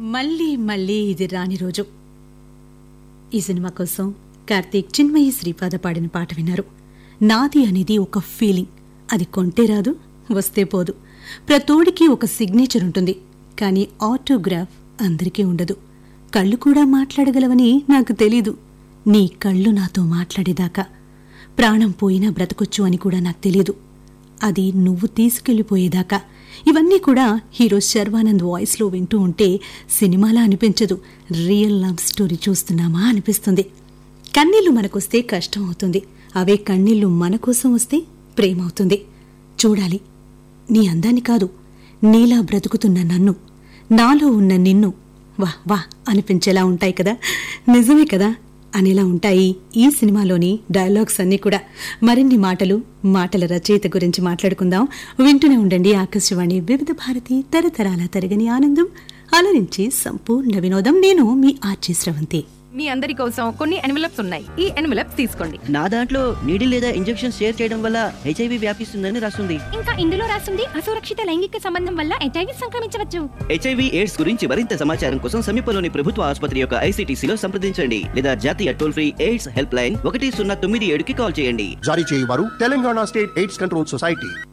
మళ్ళీ మళ్ళీ ఇది రాని రోజు ఈ సినిమా కోసం కార్తీక్ చిన్మయి శ్రీపాద పాడిన పాట విన్నారు నాది అనేది ఒక ఫీలింగ్ అది కొంటే రాదు వస్తే పోదు ప్రతోడికి ఒక సిగ్నేచర్ ఉంటుంది కానీ ఆటోగ్రాఫ్ అందరికీ ఉండదు కళ్ళు కూడా మాట్లాడగలవని నాకు తెలీదు నీ కళ్ళు నాతో మాట్లాడేదాకా ప్రాణం పోయినా బ్రతకొచ్చు అని కూడా నాకు తెలీదు అది నువ్వు తీసుకెళ్లిపోయేదాకా ఇవన్నీ కూడా హీరో శర్వానంద్ వాయిస్లో వింటూ ఉంటే సినిమాలా అనిపించదు రియల్ లవ్ స్టోరీ చూస్తున్నామా అనిపిస్తుంది కన్నీళ్లు మనకొస్తే కష్టం అవుతుంది అవే కన్నీళ్లు మన కోసం వస్తే ప్రేమ అవుతుంది చూడాలి నీ అందాన్ని కాదు నీలా బ్రతుకుతున్న నన్ను నాలో ఉన్న నిన్ను వా వా అనిపించేలా ఉంటాయి కదా నిజమే కదా అనేలా ఉంటాయి ఈ సినిమాలోని డైలాగ్స్ అన్నీ కూడా మరిన్ని మాటలు మాటల రచయిత గురించి మాట్లాడుకుందాం వింటూనే ఉండండి ఆకాశవాణి వివిధ భారతి తరతరాల తరగని ఆనందం అలరించి సంపూర్ణ వినోదం నేను మీ ఆర్చి స్రవంతి మీ అందరి కోసం కొన్ని ఎన్వలప్స్ ఉన్నాయి ఈ ఎన్వలప్స్ తీసుకోండి నా దాంట్లో నీడిల్ లేదా ఇంజెక్షన్ షేర్ చేయడం వల్ల హెచ్ఐవి వ్యాపిస్తుందని రాస్తుంది ఇంకా ఇందులో రాసింది అసురక్షిత లైంగిక సంబంధం వల్ల హెచ్ఐవి సంక్రమించవచ్చు హెచ్ఐవి ఎయిడ్స్ గురించి మరింత సమాచారం కోసం సమీపంలోని ప్రభుత్వ ఆసుపత్రి యొక్క ఐసీటీసీలో సంప్రదించండి లేదా జాతీయ toll free AIDS helpline ఒకటి సున్నా తొమ్మిది ఏడుకి కాల్ చేయండి జారీ చేయువారు Telangana state AIDS control society